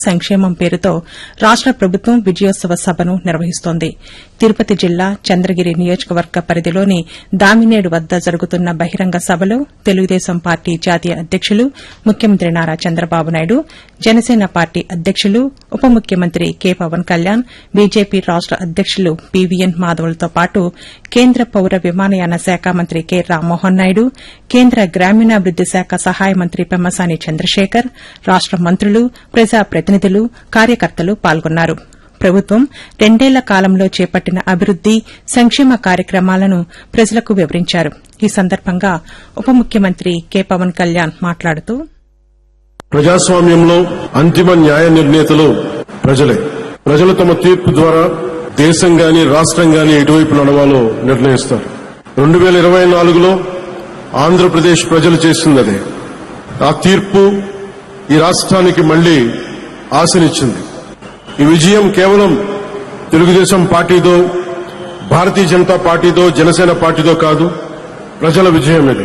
సంక్షేమం పేరుతో రాష్ట ప్రభుత్వం విజయోత్సవ సభను నిర్వహిస్తోంది తిరుపతి జిల్లా చంద్రగిరి నియోజకవర్గ పరిధిలోని దామినేడు వద్ద జరుగుతున్న బహిరంగ సభలో తెలుగుదేశం పార్టీ జాతీయ అధ్యకులు ముఖ్యమంత్రి నారా చంద్రబాబు నాయుడు జనసేన పార్టీ అధ్యకులు ఉప ముఖ్యమంత్రి కె పవన్ కళ్యాణ్ బీజేపీ రాష్ట అధ్యకులు పీవీఎన్ మాధవ్లతో పాటు కేంద్ర పౌర విమానయాన శాఖ మంత్రి కె రామ్మోహన్ నాయుడు కేంద్ర గ్రామీణాభివృద్ది శాఖ సహాయ మంత్రి పెమ్మసాని చంద్రశేఖర్ రాష్ట మంత్రులు ప్రజాప్రతినిధులు కార్యకర్తలు పాల్గొన్నారు ప్రభుత్వం రెండేళ్ల కాలంలో చేపట్టిన అభివృద్ది సంక్షేమ కార్యక్రమాలను ప్రజలకు వివరించారు ఈ సందర్భంగా ఉప ముఖ్యమంత్రి కె పవన్ కళ్యాణ్ మాట్లాడుతూ ప్రజాస్వామ్యంలో అంతిమ న్యాయ నిర్ణేతలు ప్రజలే ప్రజలు తమ తీర్పు ద్వారా దేశం గాని రాష్ట్రం గాని ఎటువైపు నడవాలో నిర్ణయిస్తారు రెండు వేల ఇరవై నాలుగులో ఆంధ్రప్రదేశ్ ప్రజలు చేసింది అదే ఆ తీర్పు ఈ రాష్ట్రానికి మళ్లీ ఆశనిచ్చింది ఈ విజయం కేవలం తెలుగుదేశం పార్టీతో భారతీయ జనతా పార్టీతో జనసేన పార్టీతో కాదు ప్రజల విజయం ఇది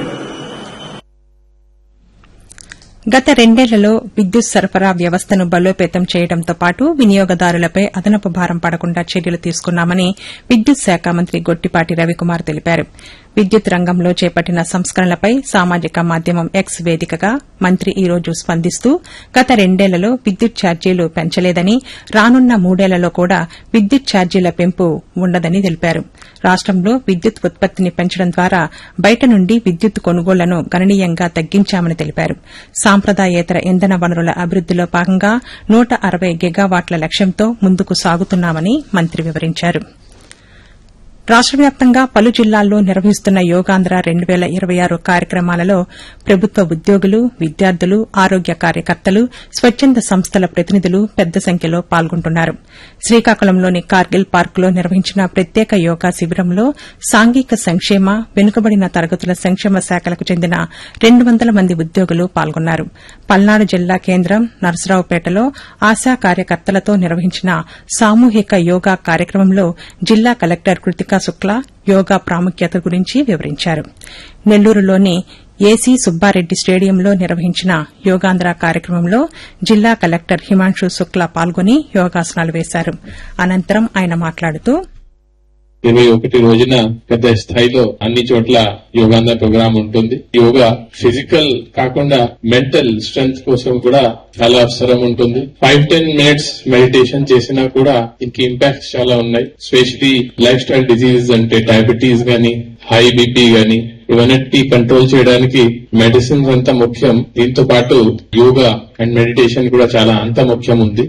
గత రెండేళ్లలో విద్యుత్ సరఫరా వ్యవస్థను బలోపేతం చేయడంతో పాటు వినియోగదారులపై అదనపు భారం పడకుండా చర్యలు తీసుకున్నామని విద్యుత్ శాఖ మంత్రి గొట్టిపాటి రవికుమార్ తెలిపారు విద్యుత్ రంగంలో చేపట్టిన సంస్కరణలపై సామాజిక మాధ్యమం ఎక్స్ వేదికగా మంత్రి ఈ రోజు స్పందిస్తూ గత రెండేళ్లలో విద్యుత్ ఛార్జీలు పెంచలేదని రానున్న మూడేళ్లలో కూడా విద్యుత్ ఛార్జీల పెంపు ఉండదని తెలిపారు రాష్టంలో విద్యుత్ ఉత్పత్తిని పెంచడం ద్వారా బయట నుండి విద్యుత్ కొనుగోళ్లను గణనీయంగా తగ్గించామని తెలిపారు సాంప్రదాయేతర ఇంధన వనరుల అభివృద్దిలో భాగంగా నూట అరవై గిగావాట్ల లక్ష్యంతో ముందుకు సాగుతున్నామని మంత్రి వివరించారు రాష్ట వ్యాప్తంగా పలు జిల్లాల్లో నిర్వహిస్తున్న యోగాంధ్ర రెండు వేల ఇరవై ఆరు కార్యక్రమాలలో ప్రభుత్వ ఉద్యోగులు విద్యార్థులు ఆరోగ్య కార్యకర్తలు స్వచ్చంద సంస్థల ప్రతినిధులు పెద్ద సంఖ్యలో పాల్గొంటున్నారు శ్రీకాకుళంలోని కార్గిల్ పార్కులో నిర్వహించిన ప్రత్యేక యోగా శిబిరంలో సాంఘిక సంక్షేమ వెనుకబడిన తరగతుల సంక్షేమ శాఖలకు చెందిన రెండు వందల మంది ఉద్యోగులు పాల్గొన్నారు పల్నాడు జిల్లా కేంద్రం నరసరావుపేటలో ఆశా కార్యకర్తలతో నిర్వహించిన సామూహిక యోగా కార్యక్రమంలో జిల్లా కలెక్టర్ కృతికా శుక్లా యోగా ప్రాముఖ్యత గురించి వివరించారు నెల్లూరులోని ఏసీ సుబ్బారెడ్డి స్టేడియంలో నిర్వహించిన యోగాంధ్ర కార్యక్రమంలో జిల్లా కలెక్టర్ హిమాంశు శుక్లా పాల్గొని యోగాసనాలు వేశారు అనంతరం ఆయన మాట్లాడుతూ ఇరవై ఒకటి రోజున పెద్ద స్థాయిలో అన్ని చోట్ల యోగాంధ్ర ప్రోగ్రామ్ ఉంటుంది యోగా ఫిజికల్ కాకుండా మెంటల్ స్ట్రెంగ్త్ కోసం కూడా చాలా అవసరం ఉంటుంది ఫైవ్ టెన్ మినిట్స్ మెడిటేషన్ చేసినా కూడా దీనికి ఇంపాక్ట్స్ చాలా ఉన్నాయి స్పెషలీ లైఫ్ స్టైల్ డిజీజ్ అంటే డయాబెటీస్ గాని హై బీపీ గాని ఇవన్నిటి కంట్రోల్ చేయడానికి మెడిసిన్స్ అంత ముఖ్యం దీంతో పాటు యోగా అండ్ మెడిటేషన్ కూడా చాలా అంత ముఖ్యం ఉంది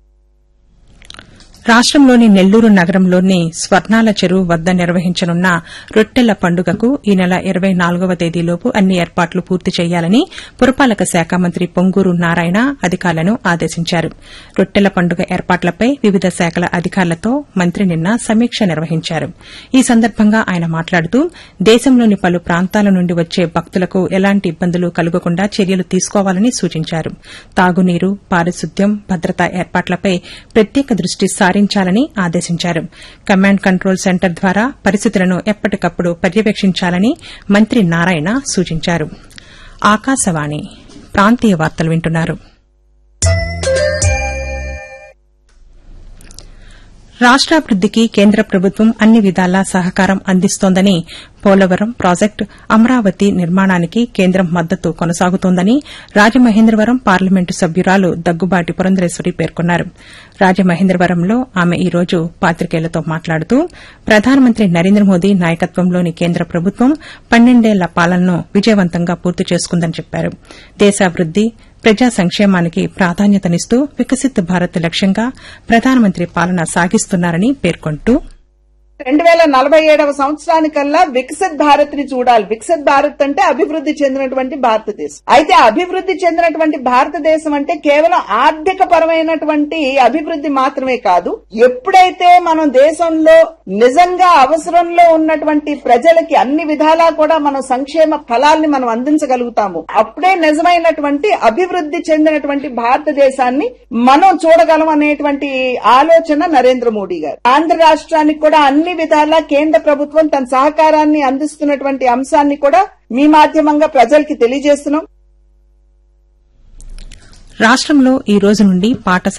రాష్టంలోని నెల్లూరు నగరంలోని స్వర్ణాల చెరువు వద్ద నిర్వహించనున్న రొట్టెల పండుగకు ఈ నెల ఇరవై నాలుగవ తేదీలోపు అన్ని ఏర్పాట్లు పూర్తి చేయాలని పురపాలక శాఖ మంత్రి పొంగూరు నారాయణ అధికారులను ఆదేశించారు రొట్టెల పండుగ ఏర్పాట్లపై వివిధ శాఖల అధికారులతో మంత్రి నిన్న సమీక్ష నిర్వహించారు ఈ సందర్భంగా ఆయన మాట్లాడుతూ దేశంలోని పలు ప్రాంతాల నుండి వచ్చే భక్తులకు ఎలాంటి ఇబ్బందులు కలగకుండా చర్యలు తీసుకోవాలని సూచించారు తాగునీరు పారిశుద్ధ్యం భద్రతా ఏర్పాట్లపై ప్రత్యేక దృష్టి సారించాలని ఆదేశించారు కమాండ్ కంట్రోల్ సెంటర్ ద్వారా పరిస్థితులను ఎప్పటికప్పుడు పర్యవేక్షించాలని మంత్రి నారాయణ సూచించారు ఆకాశవాణి ప్రాంతీయ వార్తలు వింటున్నారు రాష్టాభివృద్దికి కేంద్ర ప్రభుత్వం అన్ని విధాలా సహకారం అందిస్తోందని పోలవరం ప్రాజెక్టు అమరావతి నిర్మాణానికి కేంద్రం మద్దతు కొనసాగుతోందని రాజమహేంద్రవరం పార్లమెంటు సభ్యురాలు దగ్గుబాటి పురంధరేశ్వరి పేర్కొన్నారు రాజమహేంద్రవరంలో ఆమె ఈ రోజు పాతికేయులతో మాట్లాడుతూ ప్రధానమంత్రి నరేంద్ర మోదీ నాయకత్వంలోని కేంద్ర ప్రభుత్వం పన్నెండేళ్ల పాలనను విజయవంతంగా పూర్తి చేసుకుందని చెప్పారు దేశాభివృద్ది ప్రజా సంక్షేమానికి ప్రాధాన్యతనిస్తూ వికసిత్ భారత్ లక్ష్యంగా ప్రధానమంత్రి పాలన సాగిస్తున్నారని పేర్కొంటూ రెండు వేల నలభై ఏడవ సంవత్సరానికల్లా వికసిత్ భారత్ ని చూడాలి వికసిత్ భారత్ అంటే అభివృద్ధి చెందినటువంటి భారతదేశం అయితే అభివృద్ధి చెందినటువంటి భారతదేశం అంటే కేవలం ఆర్థిక పరమైనటువంటి అభివృద్ధి మాత్రమే కాదు ఎప్పుడైతే మనం దేశంలో నిజంగా అవసరంలో ఉన్నటువంటి ప్రజలకి అన్ని విధాలా కూడా మనం సంక్షేమ ఫలాల్ని మనం అందించగలుగుతాము అప్పుడే నిజమైనటువంటి అభివృద్ధి చెందినటువంటి భారతదేశాన్ని మనం చూడగలం అనేటువంటి ఆలోచన నరేంద్ర మోడీ గారు ఆంధ్ర రాష్ట్రానికి కూడా అన్ని విధాలా కేంద్ర ప్రభుత్వం తన సహకారాన్ని అందిస్తున్నటువంటి అంశాన్ని కూడా మీ మాధ్యమంగా ప్రజలకి తెలియజేస్తున్నాం రాష్టంలో ఈ రోజు నుండి పాఠశాల